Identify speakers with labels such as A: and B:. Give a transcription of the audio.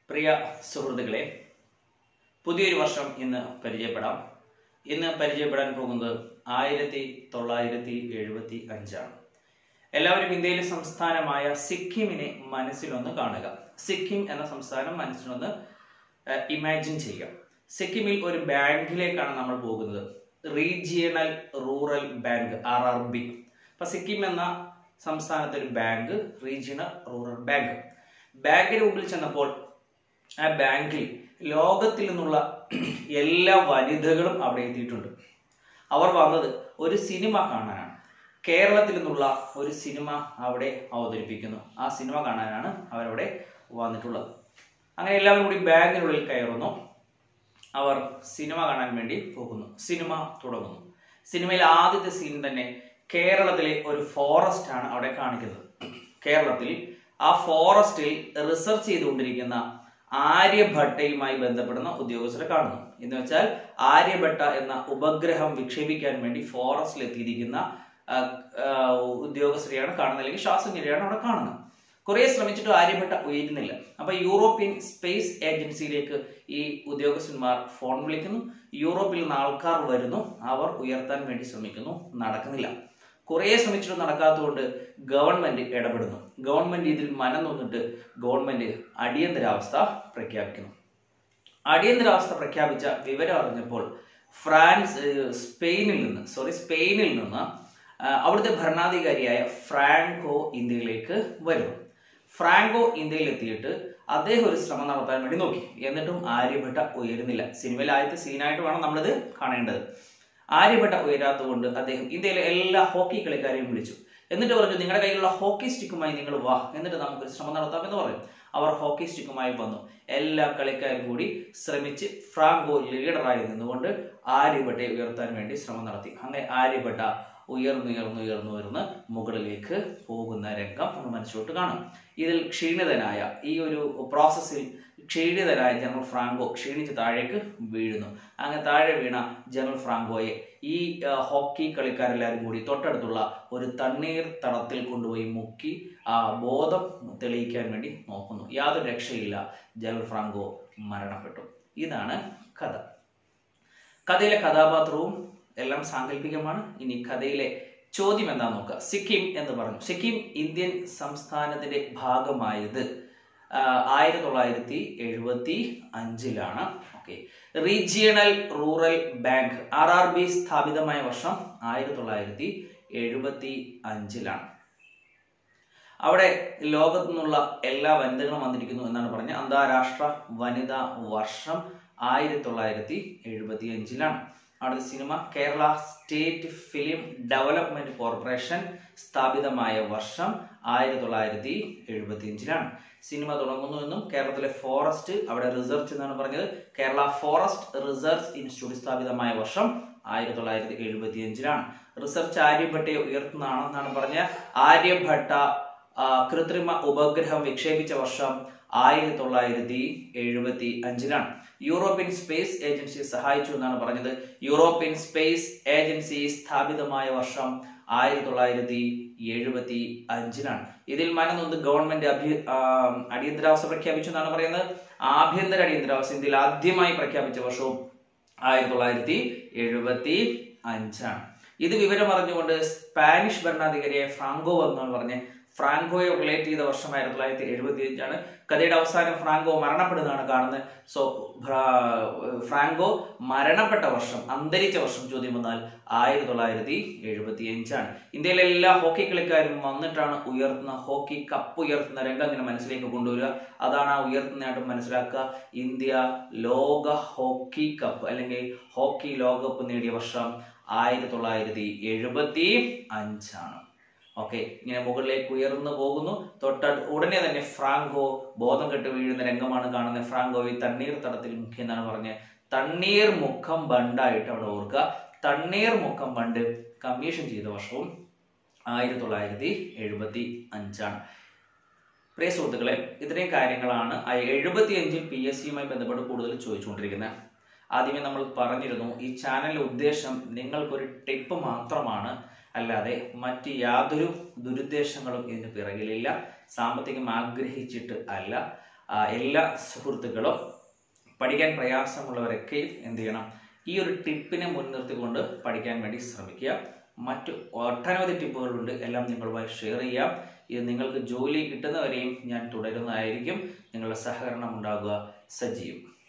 A: പ്രിയ സുഹൃത്തുക്കളെ പുതിയൊരു വർഷം ഇന്ന് പരിചയപ്പെടാം ഇന്ന് പരിചയപ്പെടാൻ പോകുന്നത് ആയിരത്തി തൊള്ളായിരത്തി എഴുപത്തി അഞ്ചാണ് എല്ലാവരും ഇന്ത്യയിലെ സംസ്ഥാനമായ സിക്കിമിനെ മനസ്സിലൊന്ന് കാണുക സിക്കിം എന്ന സംസ്ഥാനം മനസ്സിലൊന്ന് ഇമാജിൻ ചെയ്യുക സിക്കിമിൽ ഒരു ബാങ്കിലേക്കാണ് നമ്മൾ പോകുന്നത് regional rural bank R R B അപ്പൊ സിക്കിം എന്ന സംസ്ഥാനത്തെ ഒരു ബാങ്ക് റീജിയണൽ റൂറൽ ബാങ്ക് ബാങ്കിന് മുമ്പിൽ ചെന്നപ്പോൾ ആ ബാങ്കിൽ ലോകത്തിൽ നിന്നുള്ള എല്ലാ വനിതകളും അവിടെ എത്തിയിട്ടുണ്ട് അവർ വന്നത് ഒരു സിനിമ കാണാനാണ് കേരളത്തിൽ നിന്നുള്ള ഒരു സിനിമ അവിടെ അവതരിപ്പിക്കുന്നു ആ സിനിമ കാണാനാണ് അവരവിടെ വന്നിട്ടുള്ളത് അങ്ങനെ എല്ലാവരും കൂടി ബാങ്കിനുള്ളിൽ കയറുന്നു അവർ സിനിമ കാണാൻ വേണ്ടി പോകുന്നു സിനിമ തുടങ്ങുന്നു സിനിമയിൽ ആദ്യത്തെ സീൻ തന്നെ കേരളത്തിലെ ഒരു ഫോറസ്റ്റ് ആണ് അവിടെ കാണിക്കുന്നത് കേരളത്തിൽ ആ ഫോറസ്റ്റിൽ റിസർച്ച് ചെയ്തുകൊണ്ടിരിക്കുന്ന ആര്യഭട്ടയുമായി ബന്ധപ്പെടുന്ന ഉദ്യോഗസ്ഥരെ കാണുന്നു എന്ന് വെച്ചാൽ ആര്യഭട്ട എന്ന ഉപഗ്രഹം വിക്ഷേപിക്കാൻ വേണ്ടി ഫോറസ്റ്റിൽ എത്തിയിരിക്കുന്ന ആ, ആ, ഉദ്യോഗസ്ഥരെയാണ് കാണുന്നത് അല്ലെങ്കിൽ ശാസ്ത്രജ്ഞരെയാണ് അവിടെ കാണുന്നത് കുറെ ശ്രമിച്ചിട്ട് ആര്യഭട്ട ഉയരുന്നില്ല അപ്പൊ യൂറോപ്യൻ സ്പേസ് ഏജൻസിയിലേക്ക് ഈ ഉദ്യോഗസ്ഥന്മാർ ഫോൺ വിളിക്കുന്നു യൂറോപ്പിൽ നിന്ന് ആൾക്കാർ വരുന്നു അവർ ഉയർത്താൻ വേണ്ടി ശ്രമിക്കുന്നു നടക്കുന്നില്ല കുറെ ശ്രമിച്ചിട്ട് നടക്കാത്തതുകൊണ്ട് ഗവൺമെന്റ് ഇടപെടുന്നു ഗവൺമെന്റ് ഇതിൽ മനം നൊന്നിട്ട് ഗവൺമെന്റ് അടിയന്തരാവസ്ഥ പ്രഖ്യാപിക്കുന്നു അടിയന്തരാവസ്ഥ പ്രഖ്യാപിച്ച വിവരം അറിഞ്ഞപ്പോൾ ഫ്രാൻസ് ഏഹ്, സ്പെയിനിൽ നിന്ന് സോറി സ്പെയിനിൽ നിന്ന് ആ, അവിടുത്തെ ഭരണാധികാരിയായ ഫ്രാങ്കോ ഇന്ത്യയിലേക്ക് വരുന്നു ഫ്രാങ്കോ ഇന്ത്യയിൽ എത്തിയിട്ട് അദ്ദേഹം ഒരു ശ്രമം നടത്താൻ വേണ്ടി നോക്കി എന്നിട്ടും ആര്യഭട്ട ഉയരുന്നില്ല സിനിമയിൽ ആദ്യത്തെ സീനായിട്ട് വേണം നമ്മളിത് കാണേണ്ടത് ആര്യഭട്ട ഉയരാത്തതുകൊണ്ട് അദ്ദേഹം ഇന്ത്യയിലെ എല്ലാ ഹോക്കി കളിക്കാരെയും വിളിച്ചു എന്നിട്ട് പറഞ്ഞു നിങ്ങളുടെ കയ്യിലുള്ള ഹോക്കി സ്റ്റിക്കുമായി നിങ്ങൾ വാ എന്നിട്ട് നമുക്കൊരു ശ്രമം നടത്താം എന്ന് പറഞ്ഞു അവർ ഹോക്കി സ്റ്റിക്കുമായി വന്നു എല്ലാ കളിക്കാരും കൂടി ശ്രമിച്ച് ഫ്രാങ്കോ ലീഡറായി നിന്നുകൊണ്ട് ആര്യഭട്ടയെ ഉയർത്താൻ വേണ്ടി ശ്രമം നടത്തി അങ്ങനെ ആര്യഭട്ട ഉയർന്നുയർന്നു ഉയർന്നു ഉയർന്ന് മുകളിലേക്ക് പോകുന്ന രംഗം നമ്മൾ മനസ്സിലോട്ട് കാണും ഇതിൽ ക്ഷീണിതനായ ഈ ഒരു പ്രോസസ്സിൽ ക്ഷീണിതനായ ജനറൽ ഫ്രാങ്കോ ക്ഷീണിച്ച് താഴേക്ക് വീഴുന്നു അങ്ങനെ താഴെ വീണ ജനറൽ ഫ്രാങ്കോയെ ഈ ആ, ഹോക്കി കളിക്കാരെല്ലാവരും കൂടി തൊട്ടടുത്തുള്ള ഒരു തണ്ണീർ തടത്തിൽ കൊണ്ടുപോയി മുക്കി ആ ബോധം തെളിയിക്കാൻ വേണ്ടി നോക്കുന്നു യാതൊരു രക്ഷയില്ല ജനറൽ ഫ്രാങ്കോ മരണപ്പെട്ടു ഇതാണ് കഥ കഥയിലെ കഥാപാത്രവും എല്ലാം സാങ്കല്പികമാണ് ഇനി കഥയിലെ ചോദ്യം എന്താ നോക്കുക സിക്കിം എന്ന് പറഞ്ഞു സിക്കിം ഇന്ത്യൻ സംസ്ഥാനത്തിന്റെ ഭാഗമായത് ആയിരത്തി തൊള്ളായിരത്തി എഴുപത്തി അഞ്ചിലാണ് okay regional rural bank R R B സ്ഥാപിതമായ വർഷം ആയിരത്തി തൊള്ളായിരത്തി എഴുപത്തി അഞ്ചിലാണ് അവിടെ ലോകത്തു നിന്നുള്ള എല്ലാ വനിതകളും വന്നിരിക്കുന്നു എന്നാണ് പറഞ്ഞത് അന്താരാഷ്ട്ര വനിതാ വർഷം ആയിരത്തി തൊള്ളായിരത്തി എഴുപത്തി അഞ്ചിലാണ് അടുത്ത cinema Kerala state film development corporation സ്ഥാപിതമായ വർഷം ആയിരത്തി തൊള്ളായിരത്തി എഴുപത്തി അഞ്ചിലാണ് സിനിമ തുടങ്ങുന്നു എന്നും കേരളത്തിലെ ഫോറസ്റ്റ് അവിടെ റിസർച്ച് എന്നാണ് പറഞ്ഞത് കേരള ഫോറസ്റ്റ് റിസർച്ച് ഇൻസ്റ്റിറ്റ്യൂട്ട് സ്ഥാപിതമായ വർഷം ആയിരത്തി തൊള്ളായിരത്തി എഴുപത്തി അഞ്ചിലാണ് റിസർച്ച് ആര്യഭട്ടയെ ഉയർത്തുന്നതാണെന്നാണ് പറഞ്ഞ ആര്യഭട്ട ആ, കൃത്രിമ ഉപഗ്രഹം വിക്ഷേപിച്ച വർഷം ആയിരത്തി തൊള്ളായിരത്തി എഴുപത്തി അഞ്ചിലാണ് യൂറോപ്യൻ സ്പേസ് ഏജൻസി സഹായിച്ചു എന്നാണ് പറഞ്ഞത് യൂറോപ്യൻ സ്പേസ് ഏജൻസി സ്ഥാപിതമായ വർഷം ആയിരത്തി തൊള്ളായിരത്തി എഴുപത്തി അഞ്ചിലാണ് ഇതിൽ മനനൊന്ന് ഗവൺമെന്റ് അഭ്യ ആ, അടിയന്തരാവസ്ഥ പ്രഖ്യാപിച്ചു എന്നാണ് പറയുന്നത് ആഭ്യന്തര അടിയന്തരാവസ്ഥ ഇന്ത്യയിൽ ആദ്യമായി പ്രഖ്യാപിച്ച വർഷവും ആയിരത്തി തൊള്ളായിരത്തി എഴുപത്തി അഞ്ചാണ് ഇത് വിവരം അറിഞ്ഞുകൊണ്ട് സ്പാനിഷ് ഭരണാധികാരിയായ ഫ്രാങ്കോ എന്നാണ് പറഞ്ഞ് ഫ്രാങ്കോയെ റിലേറ്റ് ചെയ്ത വർഷം ആയിരത്തി തൊള്ളായിരത്തി എഴുപത്തി അഞ്ചാണ് കഥയുടെ അവസാനം ഫ്രാങ്കോ മരണപ്പെടുന്നതാണ് കാണുന്നത് സോ ഫ്രാങ്കോ മരണപ്പെട്ട വർഷം അന്തരിച്ച വർഷം ചോദ്യം വന്നാൽ ആയിരത്തി തൊള്ളായിരത്തി എഴുപത്തി അഞ്ചാണ് ഇന്ത്യയിലെ എല്ലാ ഹോക്കി കളിക്കാരും വന്നിട്ടാണ് ഉയർത്തുന്ന ഹോക്കി കപ്പ് ഉയർത്തുന്ന രംഗം ഇങ്ങനെ മനസ്സിലേക്ക് കൊണ്ടുവരിക അതാണ് ആ ഉയർത്തുന്നതായിട്ട് മനസ്സിലാക്കുക ഇന്ത്യ ലോക ഹോക്കി കപ്പ് അല്ലെങ്കിൽ ഹോക്കി ലോകകപ്പ് നേടിയ വർഷം ആയിരത്തി തൊള്ളായിരത്തി എഴുപത്തി അഞ്ചാണ് ഓക്കെ ഇങ്ങനെ മുകളിലേക്ക് ഉയർന്നു പോകുന്നു തൊട്ട ഉടനെ തന്നെ ഫ്രാങ്കോ ബോധം കെട്ട് വീഴുന്ന രംഗമാണ് കാണുന്നത് ഫ്രാങ്കോ ഈ തണ്ണീർ തടത്തിൽ മുഖ്യ എന്നാണ് പറഞ്ഞത് തണ്ണീർ മുഖം ബണ്ടായിട്ട് അവിടെ ഓർക്കുക തണ്ണീർ മുഖം ബണ്ട് കമ്മീഷൻ ചെയ്ത വർഷവും ആയിരത്തി തൊള്ളായിരത്തി എഴുപത്തി അഞ്ചാണ് പ്രിയ സുഹൃത്തുക്കളെ ഇത്രയും കാര്യങ്ങളാണ് എഴുപത്തി അഞ്ചിൽ പി എസ് സിയുമായി ബന്ധപ്പെട്ട് കൂടുതൽ ചോദിച്ചുകൊണ്ടിരിക്കുന്നത് ആദ്യമേ നമ്മൾ പറഞ്ഞിരുന്നു ഈ ചാനലിന്റെ ഉദ്ദേശം നിങ്ങൾക്കൊരു ടിപ്പ് മാത്രമാണ് അല്ലാതെ മറ്റ് യാതൊരു ദുരുദ്ദേശങ്ങളും ഇതിന് പിറകിലില്ല സാമ്പത്തികം ആഗ്രഹിച്ചിട്ട് അല്ല ആ, എല്ലാ സുഹൃത്തുക്കളും പഠിക്കാൻ പ്രയാസമുള്ളവരൊക്കെ എന്ത് ചെയ്യണം ഈ ഒരു ടിപ്പിനെ മുൻനിർത്തിക്കൊണ്ട് പഠിക്കാൻ വേണ്ടി ശ്രമിക്കുക മറ്റു ഒട്ടനവധി ടിപ്പുകളുണ്ട് എല്ലാം നിങ്ങളുമായി ഷെയർ ചെയ്യാം ഇത് നിങ്ങൾക്ക് ജോലി കിട്ടുന്നവരെയും ഞാൻ തുടരുന്നതായിരിക്കും നിങ്ങളുടെ സഹകരണം ഉണ്ടാകുക സജീവം